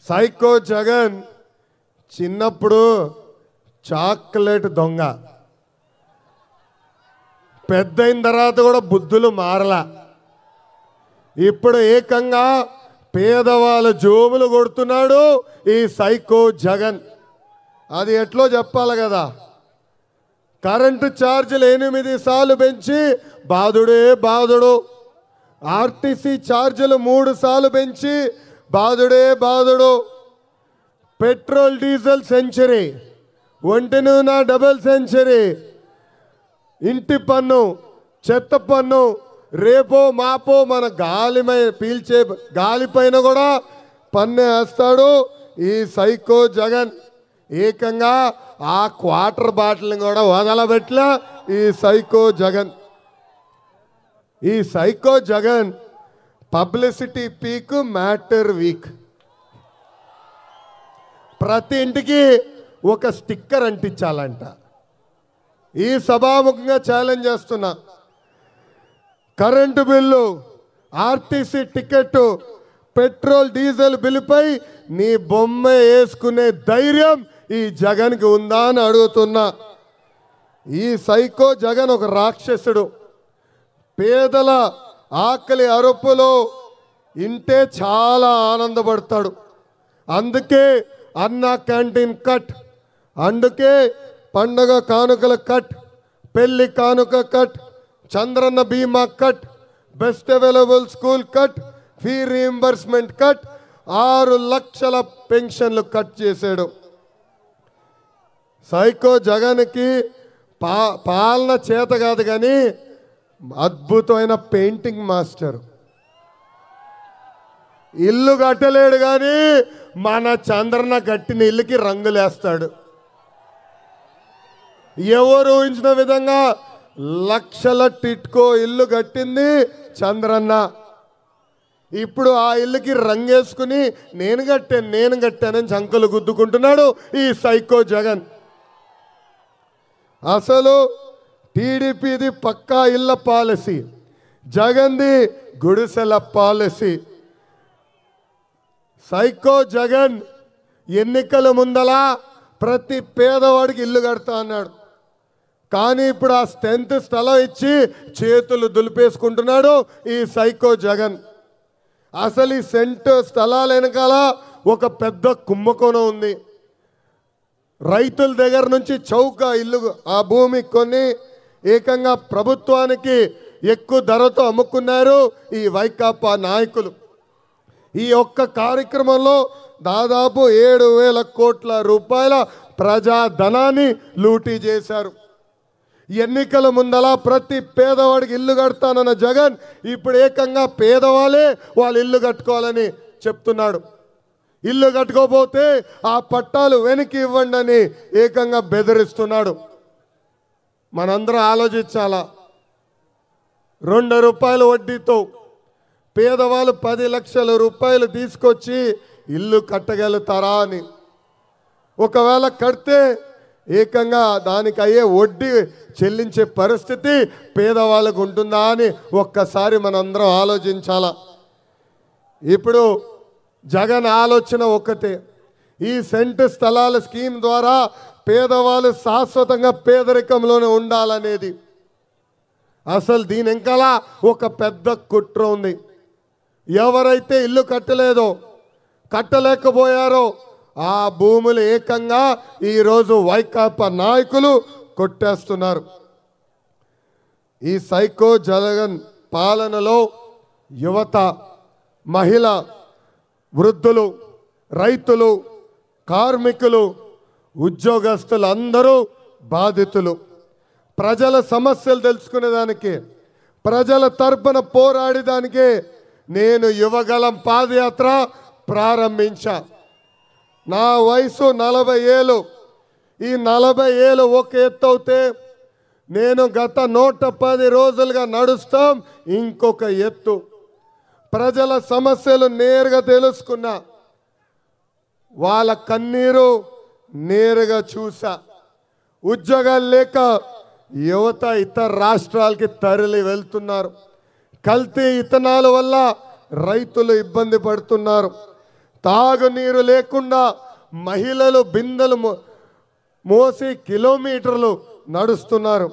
psycho Jagan చిన్నప్పుడు chocolate దొంగ పెద్దయిన తర్వాత కూడా బుద్ధులు మారలా ఇప్పుడు ఏకంగా పేదవాళ్ళ జోబులు కొడుతున్నాడు ఈ సైకో జగన్ అది ఎట్లో చెప్పాలి కదా కరెంటు ఛార్జీలు ఎనిమిది సార్లు పెంచి బాధుడే బాధుడు ఆర్టీసీ ఛార్జీలు మూడు సార్లు పెంచి బాధుడే బాధుడు పెట్రోల్ డీజిల్ సెంచరీ ఒంటి నూనె డబుల్ సెంచరీ ఇంటి పన్ను చెత్త పన్ను రేపో మాపో మన గాలి మై- పీల్చే గాలి పైన కూడా పన్ను వేస్తాడు ఈ సైకో జగన్ ఏకంగా ఆ క్వార్టర్ బాటిల్ని కూడా వదలబెట్ల ఈ సైకో జగన్ ఈ psycho Jagan publicity peak matter week ప్రతి ఇంటికి ఒక స్టిక్కర్ అంటించాలంట ఈ సభాముఖంగా ఛాలెంజ్ చేస్తున్నా current bill RTC ticket petrol diesel బిల్లుపై నీ బొమ్మ వేసుకునే ధైర్యం ఈ జగన్కి ఉందా అని అడుగుతున్నా ఈ సైకో జగన్ ఒక రాక్షసుడు పేదల ఆకలి అరుపులో ఇంటే చాలా ఆనందపడతాడు అందుకే అన్న క్యాంటీన్ కట్ అందుకే పండగ కానుకల కట్ పెళ్లి కానుక కట్ చంద్రన్న బీమా cut best available school cut fee reimbursement cut ఆరు లక్షల పెన్షన్లు కట్ చేశాడు సైకో జగన్కి పా పాలన చేత కాదు కానీ అద్భుతమైన పెయింటింగ్ మాస్టర్ ఇల్లు కట్టలేడు కానీ మన చంద్రన కట్టిన ఇల్లుకి రంగులేస్తాడు ఎవరు ఊహించిన విధంగా లక్షల టిట్కో ఇల్లు కట్టింది చంద్రన్న ఇప్పుడు ఆ ఇల్లుకి రంగేసుకుని నేను కట్టాను నేను కట్టానని చంకలు గుద్దుకుంటున్నాడు ఈ సైకో జగన్ అసలు టీడీపీది పక్కా ఇళ్ళ పాలసీ జగన్ది గుడిసెల పాలసీ సైకో జగన్ ఎన్నికల ముందలా ప్రతి పేదవాడికి ఇల్లు కడతా అన్నాడు కానీ ఇప్పుడు ఆ స్ట్రెంత్ స్థలం ఇచ్చి చేతులు దులిపేసుకుంటున్నాడు ఈ సైకో జగన్ అసలు ఈ సెంట్ స్థలాల వెనకాల ఒక పెద్ద కుంభకోణం ఉంది రైతుల దగ్గర నుంచి చౌక ఇల్లు ఆ భూమి కొని ఏకంగా ప్రభుత్వానికి ఎక్కువ ధరతో అమ్ముకున్నారు ఈ వైకాపా నాయకులు ఈ ఒక్క కార్యక్రమంలో దాదాపు ఏడు వేల కోట్ల రూపాయల ప్రజాధనాన్ని లూటీ చేశారు ఎన్నికల ముందల ప్రతి పేదవాడికి ఇల్లు కడతానన్న జగన్ ఇప్పుడు ఏకంగా పేదవాళ్ళే వాళ్ళు ఇల్లు కట్టుకోవాలని చెప్తున్నాడు ఇల్లు కట్టుకోపోతే ఆ పట్టాలు వెనక్కి ఇవ్వండి అని ఏకంగా బెదిరిస్తున్నాడు మనందరం ఆలోచించాలా రెండు రూపాయల వడ్డీతో పేదవాళ్ళు పది లక్షల రూపాయలు తీసుకొచ్చి ఇల్లు కట్టగలుగుతారా అని ఒకవేళ కడితే ఏకంగా దానికి అయ్యే వడ్డీ చెల్లించే పరిస్థితి పేదవాళ్ళకు ఉంటుందా అని ఒక్కసారి మనందరం ఆలోచించాలా ఇప్పుడు జగన్ ఆలోచన ఒక్కటే ఈ సెంటు స్థలాల స్కీమ్ ద్వారా పేదవాళ్ళు శాశ్వతంగా పేదరికంలోనే ఉండాలనేది అసలు దీని వెనకాల ఒక పెద్ద కుట్ర ఉంది ఎవరైతే ఇల్లు కట్టలేదో కట్టలేకపోయారో ఆ భూములు ఏకంగా ఈరోజు వైకాపా నాయకులు కొట్టేస్తున్నారు ఈ సైకో జగన్ పాలనలో యువత మహిళ వృద్ధులు రైతులు కార్మికులు ఉద్యోగస్తులు అందరూ బాధితులు ప్రజల సమస్యలు తెలుసుకునేదానికి ప్రజల తరపున పోరాడేదానికి నేను యువగలం పాదయాత్ర ప్రారంభించా నా వయసు నలభై ఏళ్ళు ఈ నలభై ఏళ్ళు ఒక ఎత్తు అవుతే నేను గత నూట పది రోజులుగా నడుస్తాం ఇంకొక ఎత్తు ప్రజల సమస్యలు నేరుగా తెలుసుకున్నా వాళ్ళ కన్నీరు నేరుగా చూసా ఉద్యోగాలు లేక యువత ఇతర రాష్ట్రాలకి తరలి వెళ్తున్నారు కల్తీ ఇతనాల వల్ల రైతులు ఇబ్బంది పడుతున్నారు తాగునీరు లేకుండా మహిళలు బిందెలు మో- మోసి కిలోమీటర్లు నడుస్తున్నారు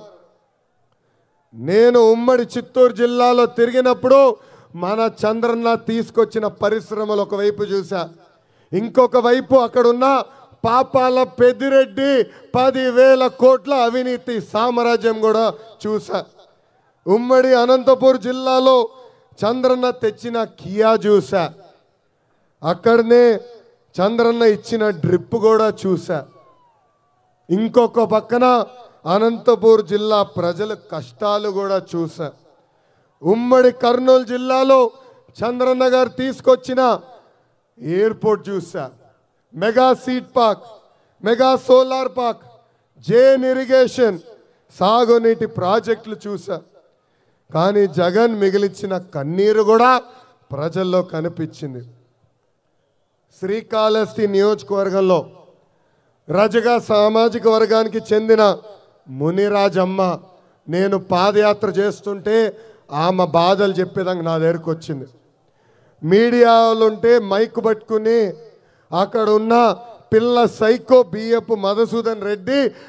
నేను ఉమ్మడి చిత్తూరు జిల్లాలో తిరిగినప్పుడు మన చంద్రన్న తీసుకొచ్చిన పరిశ్రమలు ఒకవైపు చూసా ఇంకొక వైపు అక్కడున్న పాపాల పెద్దిరెడ్డి పదివేల కోట్ల అవినీతి సామ్రాజ్యం కూడా చూసా ఉమ్మడి అనంతపూర్ జిల్లాలో చంద్రన్న తెచ్చిన కియా చూసా అక్కడనే చంద్రన్న ఇచ్చిన డ్రిప్ కూడా చూసా ఇంకొక పక్కన అనంతపూర్ జిల్లా ప్రజల కష్టాలు కూడా చూసా ఉమ్మడి కర్నూలు జిల్లాలో చంద్రన్న గారు తీసుకొచ్చిన ఎయిర్పోర్ట్ చూసా mega seed park mega solar park జేన్ ఇరిగేషన్ సాగునీటి ప్రాజెక్టులు చూసా కానీ జగన్ మిగిలిచ్చిన కన్నీరు కూడా ప్రజల్లో కనిపించింది శ్రీకాళహస్తి నియోజకవర్గంలో రజగా సామాజిక వర్గానికి చెందిన మునిరాజమ్మ నేను పాదయాత్ర చేస్తుంటే ఆమె బాధలు చెప్పేదానికి నా దగ్గరకు వచ్చింది మీడియాలో ఉంటే మైక్ పట్టుకుని అక్కడ ఉన్న పిల్ల సైకో బియ్యపు మధుసూదన్ రెడ్డి